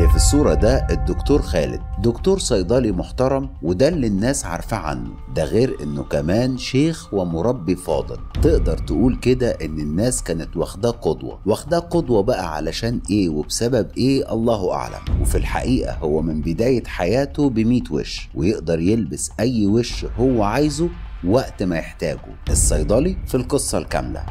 اللي في الصورة ده الدكتور خالد دكتور صيدلي محترم وده اللي الناس عارفاه عنه ده غير انه كمان شيخ ومربي فاضل تقدر تقول كده ان الناس كانت واخداه قدوة واخداه قدوة بقى علشان ايه وبسبب ايه الله اعلم وفي الحقيقة هو من بداية حياته بميت وش ويقدر يلبس اي وش هو عايزه وقت ما يحتاجه الصيدلي في القصة الكاملة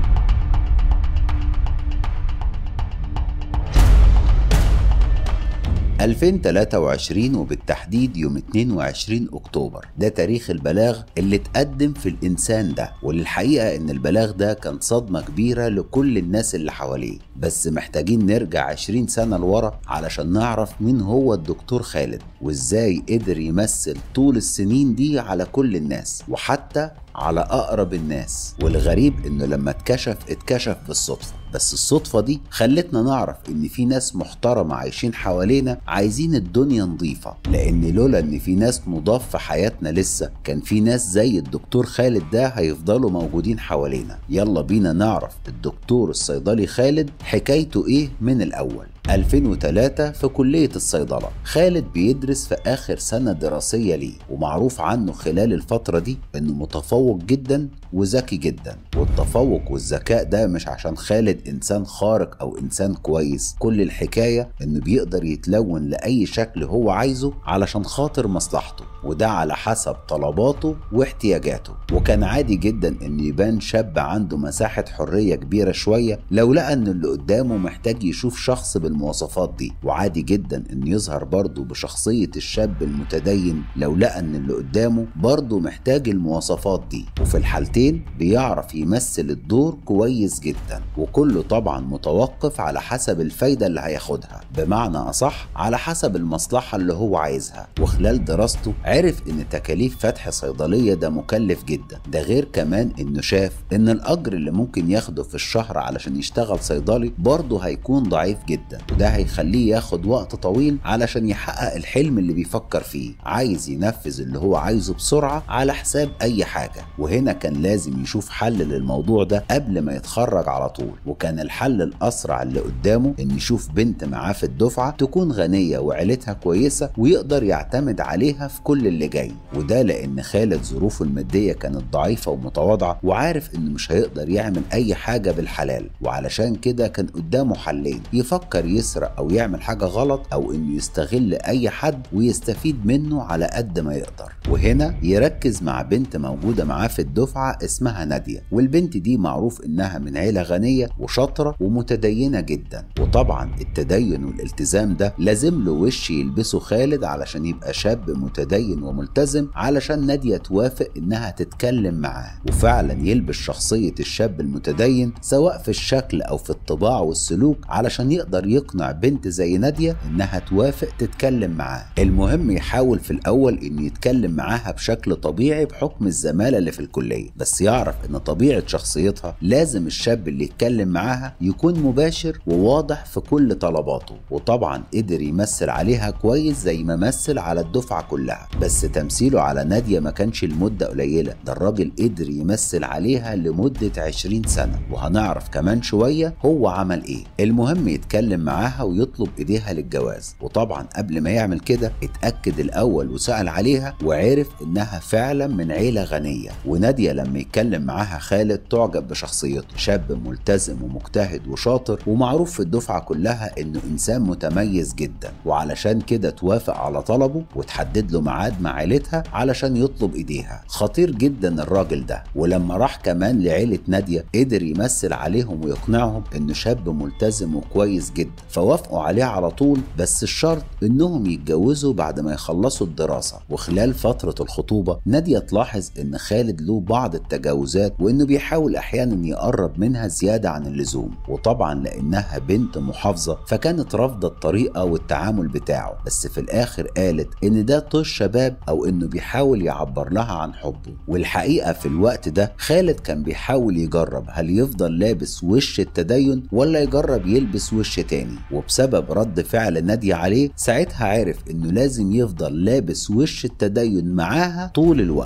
2023 وبالتحديد يوم 22 اكتوبر ده تاريخ البلاغ اللي اتقدم في الانسان ده وللحقيقه ان البلاغ ده كان صدمه كبيره لكل الناس اللي حواليه بس محتاجين نرجع 20 سنه لورا علشان نعرف مين هو الدكتور خالد وازاي قدر يمثل طول السنين دي على كل الناس وحتى على اقرب الناس والغريب انه لما اتكشف اتكشف بالصدفه بس الصدفه دي خلتنا نعرف ان في ناس محترمه عايشين حوالينا عايزين الدنيا نظيفه لان لولا ان في ناس نضاف في حياتنا لسه كان في ناس زي الدكتور خالد ده هيفضلوا موجودين حوالينا يلا بينا نعرف الدكتور الصيدلي خالد حكايته ايه من الاول 2003 في كلية الصيدلة خالد بيدرس في آخر سنة دراسية ليه ومعروف عنه خلال الفترة دي إنه متفوق جدا وذكي جدا والتفوق والذكاء ده مش عشان خالد إنسان خارق أو إنسان كويس كل الحكاية إنه بيقدر يتلون لأي شكل هو عايزه علشان خاطر مصلحته وده على حسب طلباته واحتياجاته وكان عادي جدا ان يبان شاب عنده مساحة حرية كبيرة شوية لو لقى ان اللي قدامه محتاج يشوف شخص بالمواصفات دي وعادي جدا ان يظهر برضه بشخصية الشاب المتدين لو لقى ان اللي قدامه برضه محتاج المواصفات دي وفي الحالتين بيعرف يمثل الدور كويس جدا وكله طبعا متوقف على حسب الفايدة اللي هياخدها بمعنى اصح على حسب المصلحة اللي هو عايزها وخلال دراسته عرف ان تكاليف فتح صيدلية ده مكلف جدا ده غير كمان انه شاف ان الاجر اللي ممكن ياخده في الشهر علشان يشتغل صيدلي برضه هيكون ضعيف جدا وده هيخليه ياخد وقت طويل علشان يحقق الحلم اللي بيفكر فيه عايز ينفذ اللي هو عايزه بسرعة على حساب اي حاجة وهنا كان لازم يشوف حل للموضوع ده قبل ما يتخرج على طول وكان الحل الاسرع اللي قدامه ان يشوف بنت معاه في الدفعة تكون غنية وعيلتها كويسة ويقدر يعتمد عليها في كل اللي جاي وده لان خالد ظروفه الماديه كانت ضعيفه ومتواضعه وعارف انه مش هيقدر يعمل اي حاجه بالحلال وعلشان كده كان قدامه حلين يفكر يسرق او يعمل حاجه غلط او انه يستغل اي حد ويستفيد منه على قد ما يقدر وهنا يركز مع بنت موجوده معاه في الدفعه اسمها ناديه والبنت دي معروف انها من عيله غنيه وشاطره ومتدينه جدا وطبعا التدين والالتزام ده لازم له وش يلبسه خالد علشان يبقى شاب متدين وملتزم علشان نادية توافق انها تتكلم معاه وفعلا يلبس شخصية الشاب المتدين سواء في الشكل او في الطباع والسلوك علشان يقدر يقنع بنت زي نادية انها توافق تتكلم معاه المهم يحاول في الاول انه يتكلم معاها بشكل طبيعي بحكم الزمالة اللي في الكلية بس يعرف ان طبيعة شخصيتها لازم الشاب اللي يتكلم معاها يكون مباشر وواضح في كل طلباته وطبعا قدر يمثل عليها كويس زي ما مثل على الدفعة كلها بس تمثيله على نادية ما كانش لمدة قليلة ده الراجل قدر يمثل عليها لمدة 20 سنة وهنعرف كمان شوية هو عمل ايه المهم يتكلم معاها ويطلب ايديها للجواز وطبعا قبل ما يعمل كده اتأكد الاول وسأل عليها وعرف انها فعلا من عيلة غنية ونادية لما يتكلم معاها خالد تعجب بشخصيته شاب ملتزم ومجتهد وشاطر ومعروف في الدفعة كلها انه انسان متميز جدا وعلشان كده توافق على طلبه وتحدد له ميعاد مع عيلتها علشان يطلب ايديها خطير جدا الراجل ده ولما راح كمان لعيلة نادية قدر يمثل عليهم ويقنعهم انه شاب ملتزم وكويس جدا فوافقوا عليه على طول بس الشرط انهم يتجوزوا بعد ما يخلصوا الدراسة وخلال فترة الخطوبة نادية تلاحظ ان خالد له بعض التجاوزات وانه بيحاول احيانا يقرب منها زيادة عن اللزوم وطبعا لانها بنت محافظة فكانت رافضة الطريقة والتعامل بتاعه بس في الاخر قالت ان ده طش شباب او انه بيحاول يعبر لها عن حبه والحقيقه في الوقت ده خالد كان بيحاول يجرب هل يفضل لابس وش التدين ولا يجرب يلبس وش تاني وبسبب رد فعل نادية عليه ساعتها عرف انه لازم يفضل لابس وش التدين معاها طول الوقت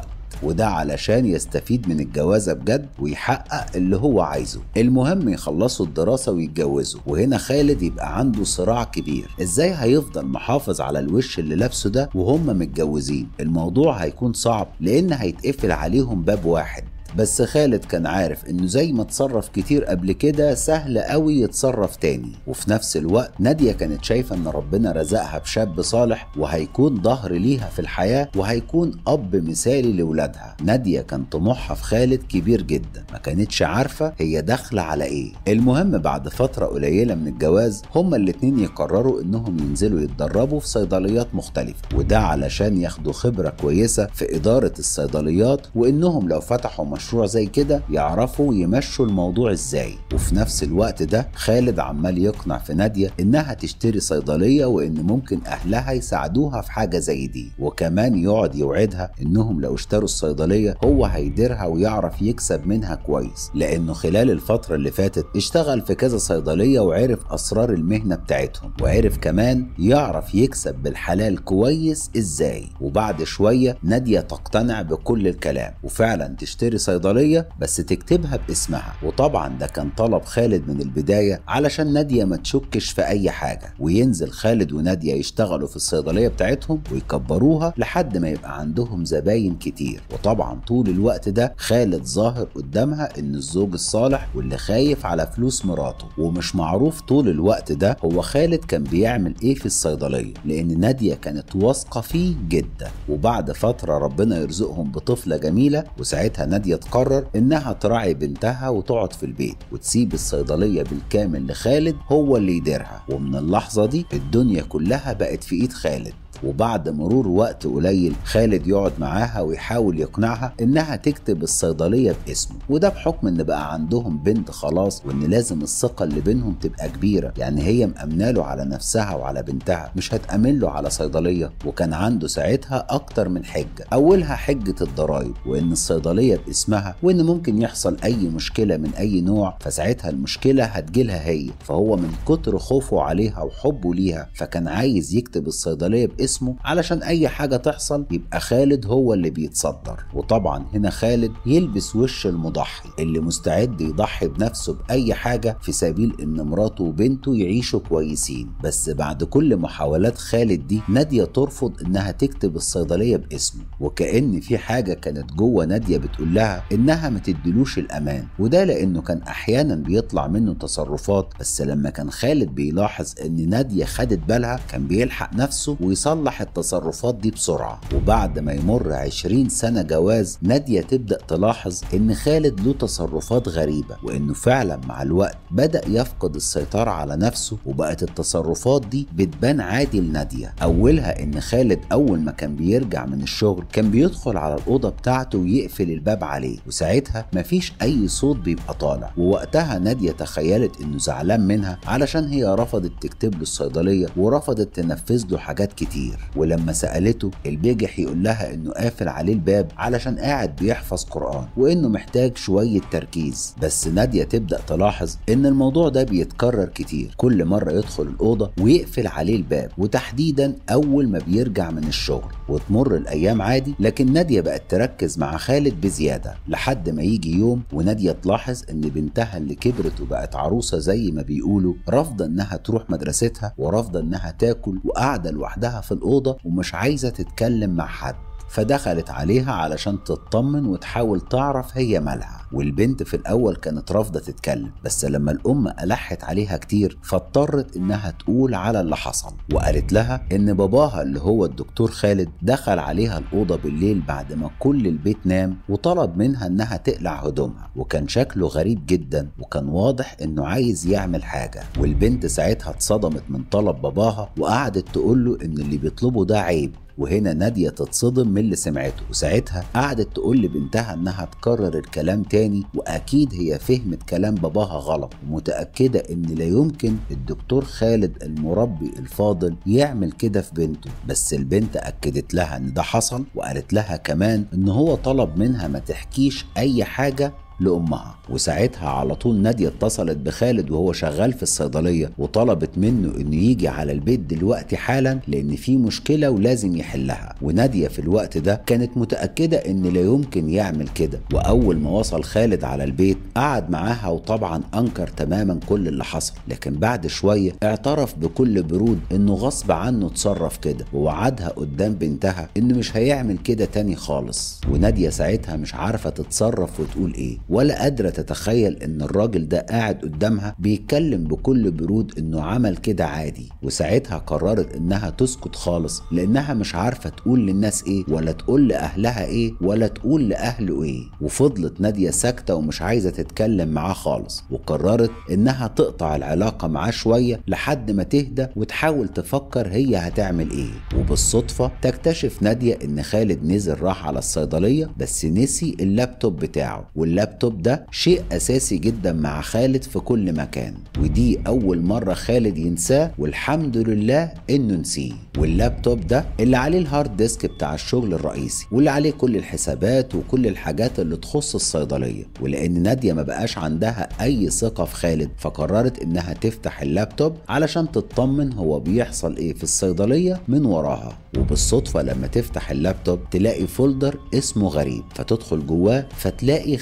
وده علشان يستفيد من الجوازة بجد ويحقق اللي هو عايزه المهم يخلصوا الدراسة ويتجوزوا وهنا خالد يبقى عنده صراع كبير ازاي هيفضل محافظ على الوش اللي لابسه ده وهم متجوزين الموضوع هيكون صعب لان هيتقفل عليهم باب واحد بس خالد كان عارف انه زي ما اتصرف كتير قبل كده سهل قوي يتصرف تاني وفي نفس الوقت نادية كانت شايفة ان ربنا رزقها بشاب صالح وهيكون ظهر ليها في الحياة وهيكون اب مثالي لولادها نادية كان طموحها في خالد كبير جدا ما كانتش عارفة هي داخلة على ايه المهم بعد فترة قليلة من الجواز هما الاتنين يقرروا انهم ينزلوا يتدربوا في صيدليات مختلفة وده علشان ياخدوا خبرة كويسة في إدارة الصيدليات وانهم لو فتحوا مشروع زي كده يعرفوا يمشوا الموضوع ازاي وفي نفس الوقت ده خالد عمال يقنع في نادية انها تشتري صيدلية وان ممكن اهلها يساعدوها في حاجة زي دي وكمان يقعد يوعدها انهم لو اشتروا الصيدلية هو هيديرها ويعرف يكسب منها كويس لانه خلال الفترة اللي فاتت اشتغل في كذا صيدلية وعرف اسرار المهنة بتاعتهم وعرف كمان يعرف يكسب بالحلال كويس ازاي وبعد شوية نادية تقتنع بكل الكلام وفعلا تشتري صيدلية بس تكتبها باسمها وطبعا ده كان طلب خالد من البداية علشان نادية ما تشكش في أي حاجة وينزل خالد ونادية يشتغلوا في الصيدلية بتاعتهم ويكبروها لحد ما يبقى عندهم زباين كتير وطبعا طول الوقت ده خالد ظاهر قدامها إن الزوج الصالح واللي خايف على فلوس مراته ومش معروف طول الوقت ده هو خالد كان بيعمل إيه في الصيدلية لأن نادية كانت واثقة فيه جدا وبعد فترة ربنا يرزقهم بطفلة جميلة وساعتها نادية تقرر انها تراعي بنتها وتقعد في البيت وتسيب الصيدليه بالكامل لخالد هو اللي يديرها ومن اللحظه دي الدنيا كلها بقت في ايد خالد وبعد مرور وقت قليل خالد يقعد معاها ويحاول يقنعها انها تكتب الصيدليه باسمه وده بحكم ان بقى عندهم بنت خلاص وان لازم الثقه اللي بينهم تبقى كبيره يعني هي مأمنه له على نفسها وعلى بنتها مش هتأمن له على صيدليه وكان عنده ساعتها اكتر من حجه اولها حجه الضرايب وان الصيدليه باسمها وان ممكن يحصل اي مشكله من اي نوع فساعتها المشكله هتجيلها هي فهو من كتر خوفه عليها وحبه ليها فكان عايز يكتب الصيدليه باسمه اسمه علشان اي حاجة تحصل يبقى خالد هو اللي بيتصدر وطبعا هنا خالد يلبس وش المضحي اللي مستعد يضحي بنفسه بأي حاجة في سبيل ان مراته وبنته يعيشوا كويسين بس بعد كل محاولات خالد دي نادية ترفض انها تكتب الصيدلية باسمه وكأن في حاجة كانت جوه نادية بتقول لها انها ما تدلوش الامان وده لانه كان احيانا بيطلع منه تصرفات بس لما كان خالد بيلاحظ ان نادية خدت بالها كان بيلحق نفسه ويصلح يصلح التصرفات دي بسرعة وبعد ما يمر 20 سنة جواز نادية تبدأ تلاحظ إن خالد له تصرفات غريبة وإنه فعلا مع الوقت بدأ يفقد السيطرة على نفسه وبقت التصرفات دي بتبان عادي لنادية أولها إن خالد أول ما كان بيرجع من الشغل كان بيدخل على الأوضة بتاعته ويقفل الباب عليه وساعتها مفيش أي صوت بيبقى طالع ووقتها نادية تخيلت إنه زعلان منها علشان هي رفضت تكتب له الصيدلية ورفضت تنفذ له حاجات كتير ولما سألته البيجح يقول لها انه قافل عليه الباب علشان قاعد بيحفظ قرآن وانه محتاج شوية تركيز بس نادية تبدأ تلاحظ ان الموضوع ده بيتكرر كتير كل مرة يدخل الأوضة ويقفل عليه الباب وتحديدا أول ما بيرجع من الشغل وتمر الأيام عادي لكن نادية بقت تركز مع خالد بزيادة لحد ما يجي يوم ونادية تلاحظ ان بنتها اللي كبرت وبقت عروسة زي ما بيقولوا رافضة انها تروح مدرستها ورافضة انها تاكل وقاعدة لوحدها في الأوضة ومش عايزة تتكلم مع حد فدخلت عليها علشان تطمن وتحاول تعرف هي مالها والبنت في الأول كانت رافضة تتكلم بس لما الأم ألحت عليها كتير فاضطرت إنها تقول على اللي حصل وقالت لها إن باباها اللي هو الدكتور خالد دخل عليها الأوضة بالليل بعد ما كل البيت نام وطلب منها إنها تقلع هدومها وكان شكله غريب جدا وكان واضح إنه عايز يعمل حاجة والبنت ساعتها اتصدمت من طلب باباها وقعدت تقول له إن اللي بيطلبه ده عيب وهنا نادية تتصدم من اللي سمعته وساعتها قعدت تقول لبنتها انها تكرر الكلام تاني واكيد هي فهمت كلام باباها غلط ومتأكدة ان لا يمكن الدكتور خالد المربي الفاضل يعمل كده في بنته بس البنت اكدت لها ان ده حصل وقالت لها كمان ان هو طلب منها ما تحكيش اي حاجة لامها وساعتها على طول ناديه اتصلت بخالد وهو شغال في الصيدليه وطلبت منه انه يجي على البيت دلوقتي حالا لان في مشكله ولازم يحلها وناديه في الوقت ده كانت متاكده ان لا يمكن يعمل كده واول ما وصل خالد على البيت قعد معاها وطبعا انكر تماما كل اللي حصل لكن بعد شويه اعترف بكل برود انه غصب عنه اتصرف كده ووعدها قدام بنتها انه مش هيعمل كده تاني خالص وناديه ساعتها مش عارفه تتصرف وتقول ايه ولا قادره تتخيل ان الراجل ده قاعد قدامها بيتكلم بكل برود انه عمل كده عادي وساعتها قررت انها تسكت خالص لانها مش عارفه تقول للناس ايه ولا تقول لاهلها ايه ولا تقول لاهله ايه وفضلت ناديه ساكته ومش عايزه تتكلم معاه خالص وقررت انها تقطع العلاقه معاه شويه لحد ما تهدى وتحاول تفكر هي هتعمل ايه وبالصدفه تكتشف ناديه ان خالد نزل راح على الصيدليه بس نسي اللابتوب بتاعه واللابتوب ده شيء اساسي جدا مع خالد في كل مكان ودي اول مره خالد ينساه والحمد لله انه نسيه واللابتوب ده اللي عليه الهارد ديسك بتاع الشغل الرئيسي واللي عليه كل الحسابات وكل الحاجات اللي تخص الصيدليه ولان ناديه ما بقاش عندها اي ثقه في خالد فقررت انها تفتح اللابتوب علشان تطمن هو بيحصل ايه في الصيدليه من وراها وبالصدفه لما تفتح اللابتوب تلاقي فولدر اسمه غريب فتدخل جواه فتلاقي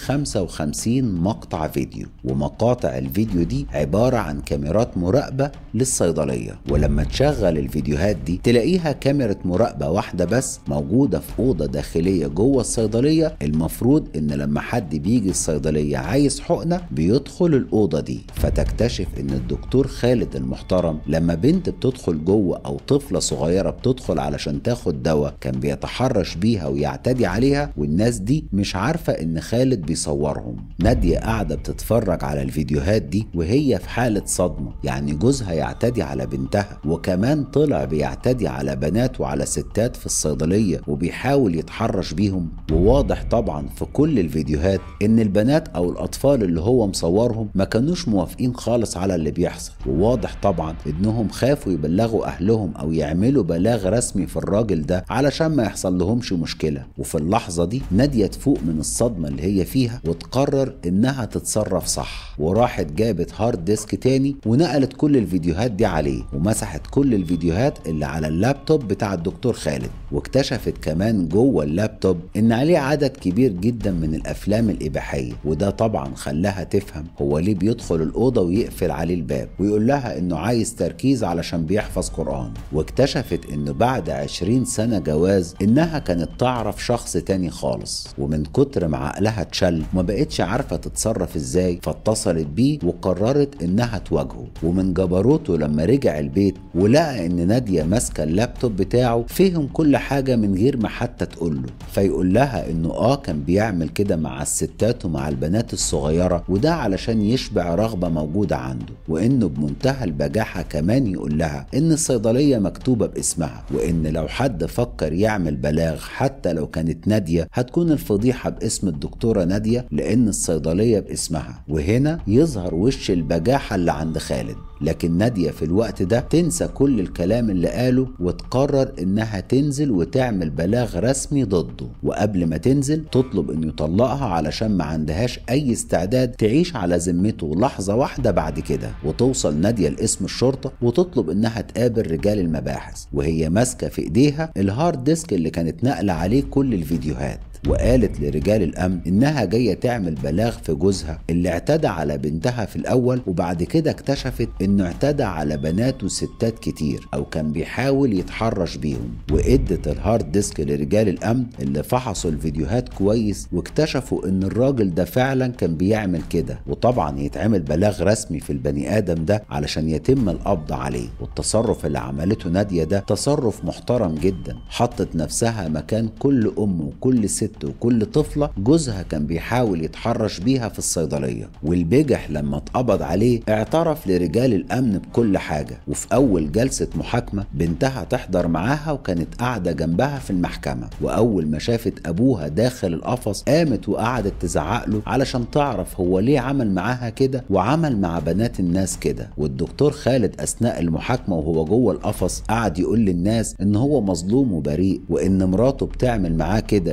55 مقطع فيديو ومقاطع الفيديو دي عباره عن كاميرات مراقبه للصيدليه ولما تشغل الفيديوهات دي تلاقيها كاميرا مراقبه واحده بس موجوده في اوضه داخليه جوه الصيدليه المفروض ان لما حد بيجي الصيدليه عايز حقنه بيدخل الاوضه دي فتكتشف ان الدكتور خالد المحترم لما بنت بتدخل جوه او طفله صغيره بتدخل علشان تاخد دواء كان بيتحرش بيها ويعتدي عليها والناس دي مش عارفه ان خالد بيصورهم ناديه قاعده بتتفرج على الفيديوهات دي وهي في حاله صدمه يعني جوزها يعتدي على بنتها وكمان طلع بيعتدي على بنات وعلى ستات في الصيدليه وبيحاول يتحرش بيهم وواضح طبعا في كل الفيديوهات ان البنات او الاطفال اللي هو مصورهم ما كانوش موافقين خالص على اللي بيحصل وواضح طبعا انهم خافوا يبلغوا اهلهم او يعملوا بلاغ رسمي في الراجل ده علشان ما يحصل لهمش مشكله وفي اللحظه دي ناديه تفوق من الصدمه اللي هي فيها وتقرر انها تتصرف صح وراحت جابت هارد ديسك تاني ونقلت كل الفيديوهات دي عليه ومسحت كل الفيديوهات اللي على اللابتوب بتاع الدكتور خالد واكتشفت كمان جوه اللابتوب ان عليه عدد كبير جدا من الافلام الاباحيه وده طبعا خلاها تفهم هو ليه بيدخل الاوضه ويقفل عليه الباب ويقول لها انه عايز تركيز علشان بيحفظ قران واكتشفت انه بعد 20 سنه جواز انها كانت تعرف شخص تاني خالص ومن كتر ما عقلها اتشل ما بقتش عارفه تتصرف ازاي فاتصلت بيه وقررت انها تواجهه ومن جبروته لما رجع البيت ولقى ان ناديه ماسكه اللابتوب بتاعه فهم كل حاجه من غير ما حتى تقول له فيقول لها انه اه كان بيعمل كده مع الستات ومع البنات الصغيره وده علشان يشبع رغبه موجوده عنده وانه بمنتهى البجاحه كمان يقول لها ان الصيدليه مكتوبه باسمها وان لو حد فكر يعمل بلاغ حتى لو كانت ناديه هتكون الفضيحه باسم الدكتوره ناديه لان الصيدليه باسمها وهنا يظهر وش البجاحه اللي عند خالد لكن ناديه في الوقت ده تنسى كل الكلام اللي قاله وتقرر انها تنزل وتعمل بلاغ رسمي ضده وقبل ما تنزل تطلب انه يطلقها علشان ما عندهاش اي استعداد تعيش على ذمته لحظه واحده بعد كده وتوصل ناديه لاسم الشرطه وتطلب انها تقابل رجال المباحث وهي ماسكه في ايديها الهارد ديسك اللي كانت ناقله عليه كل الفيديوهات وقالت لرجال الامن انها جايه تعمل بلاغ في جوزها اللي اعتدى على بنتها في الاول وبعد كده اكتشفت انه اعتدى على بنات وستات كتير او كان بيحاول يتحرش بيهم وادت الهارد ديسك لرجال الامن اللي فحصوا الفيديوهات كويس واكتشفوا ان الراجل ده فعلا كان بيعمل كده وطبعا يتعمل بلاغ رسمي في البني ادم ده علشان يتم القبض عليه والتصرف اللي عملته ناديه ده تصرف محترم جدا حطت نفسها مكان كل ام وكل ست ست وكل طفلة جوزها كان بيحاول يتحرش بيها في الصيدلية والبجح لما اتقبض عليه اعترف لرجال الأمن بكل حاجة وفي أول جلسة محاكمة بنتها تحضر معاها وكانت قاعدة جنبها في المحكمة وأول ما شافت أبوها داخل القفص قامت وقعدت تزعق له علشان تعرف هو ليه عمل معاها كده وعمل مع بنات الناس كده والدكتور خالد أثناء المحاكمة وهو جوه القفص قعد يقول للناس إن هو مظلوم وبريء وإن مراته بتعمل معاه كده هي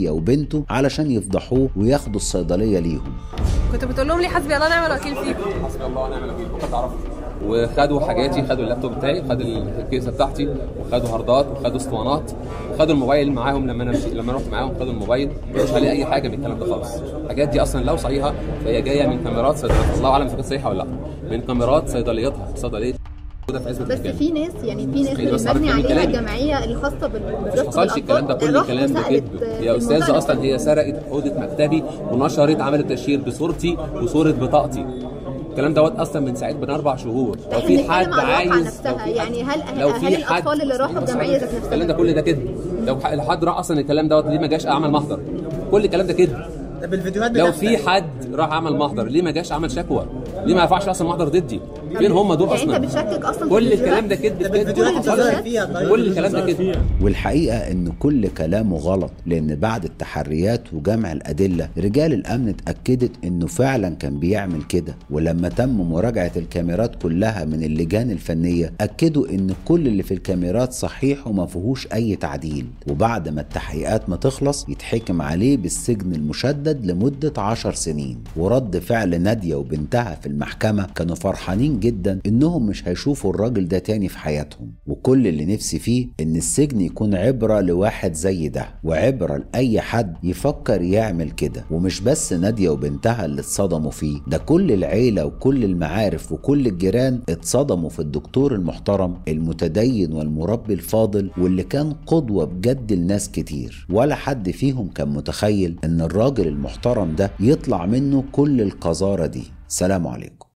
ناديه وبنته علشان يفضحوه وياخدوا الصيدليه ليهم كنت بتقول لهم ليه حسبي الله ونعم الوكيل فيكم حسبي الله ونعم الوكيل فقط تعرفوا وخدوا حاجاتي خدوا اللابتوب بتاعي خدوا الكيسه بتاعتي وخدوا هاردات وخدوا اسطوانات وخدوا الموبايل معاهم لما انا مشي لما رحت معاهم خدوا الموبايل مش عليه اي حاجه من الكلام ده خالص الحاجات دي اصلا لو صحيحه فهي جايه من كاميرات صيدليات الله اعلم اذا كانت صحيحه ولا لا من كاميرات صيدليتها صيدليه موجوده في عزبه بس الرجال. في ناس يعني في ناس إيه بس اللي مبني عارف عليها كلامي. الجمعيه الخاصه بال مش حصلش الكلام ده كل الكلام ده كده يا استاذه اصلا هي سرقت اوضه مكتبي ونشرت عملت تشهير بصورتي وصوره بطاقتي الكلام دوت اصلا من ساعات من اربع شهور لو في بنتكلم حد عن الواقعة عايز نفسها. لو في يعني حد- هل- لو هل في حد الأطفال اللي راحوا الجمعية ذات نفسها؟ الكلام ده كل ده كده لو ح- حد راح اصلا الكلام دوت ليه ما جاش اعمل محضر كل الكلام ده كده ده بالفيديوهات لو بتاعتك. في حد راح عمل محضر ليه ما جاش عمل شكوى ليه ما ينفعش اصلا محضر ضدي فين هم دول يعني اصلا انت بتشكك اصلا في كل الفيديوهات؟ الكلام ده كده ده كده بالفيديوهات ما اللي حصلش. ظهرت فيها طيب. كل الكلام ده كده والحقيقة إن كل كلامه غلط لأن بعد التحريات وجمع الأدلة رجال الأمن اتأكدت إنه فعلا كان بيعمل كده ولما تم مراجعة الكاميرات كلها من اللجان الفنية أكدوا إن كل اللي في الكاميرات صحيح وما فيهوش أي تعديل وبعد ما التحقيقات ما تخلص يتحكم عليه بالسجن المشدد لمدة عشر سنين ورد فعل نادية وبنتها في المحكمة كانوا فرحانين جدا إنهم مش هيشوفوا الراجل ده تاني في حياتهم وكل اللي نفسي فيه إن السجن يكون عبرة لواحد زي ده وعبرة لأي حد يفكر يعمل كده ومش بس نادية وبنتها اللي اتصدموا فيه ده كل العيلة وكل المعارف وكل الجيران اتصدموا في الدكتور المحترم المتدين والمربي الفاضل واللي كان قدوة بجد لناس كتير ولا حد فيهم كان متخيل ان الراجل المحترم ده يطلع منه كل القذارة دي سلام عليكم